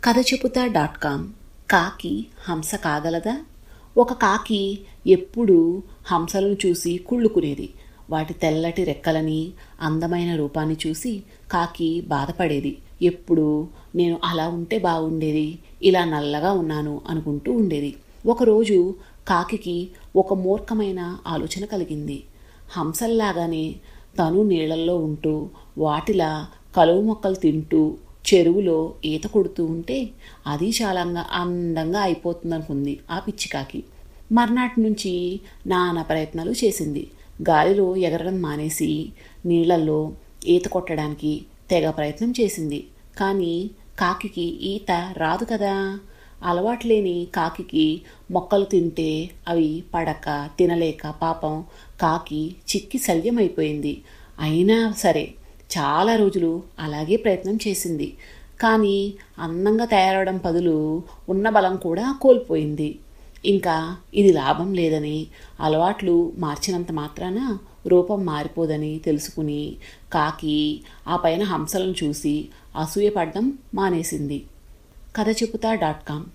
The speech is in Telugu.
కథ చెబుతా డాట్ కామ్ కాకి హంస కాగలదా ఒక కాకి ఎప్పుడూ హంసలను చూసి కుళ్ళుకునేది వాటి తెల్లటి రెక్కలని అందమైన రూపాన్ని చూసి కాకి బాధపడేది ఎప్పుడు నేను అలా ఉంటే బాగుండేది ఇలా నల్లగా ఉన్నాను అనుకుంటూ ఉండేది ఒకరోజు కాకికి ఒక మూర్ఖమైన ఆలోచన కలిగింది హంసల్లాగానే తను నీళ్ళల్లో ఉంటూ వాటిలా కలువు మొక్కలు తింటూ చెరువులో ఈత కొడుతూ ఉంటే అది చాలా అందంగా అయిపోతుందనుకుంది ఆ పిచ్చికాకి మర్నాటి నుంచి నానా ప్రయత్నాలు చేసింది గాలిలో ఎగరడం మానేసి నీళ్ళల్లో ఈత కొట్టడానికి తెగ ప్రయత్నం చేసింది కానీ కాకికి ఈత రాదు కదా అలవాటు లేని కాకికి మొక్కలు తింటే అవి పడక తినలేక పాపం కాకి చిక్కి శల్యమైపోయింది అయినా సరే చాలా రోజులు అలాగే ప్రయత్నం చేసింది కానీ అందంగా తయారవడం బదులు ఉన్న బలం కూడా కోల్పోయింది ఇంకా ఇది లాభం లేదని అలవాట్లు మార్చినంత మాత్రాన రూపం మారిపోదని తెలుసుకుని కాకి ఆ పైన హంసలను చూసి అసూయపడడం మానేసింది కథ చెబుతా డాట్ కామ్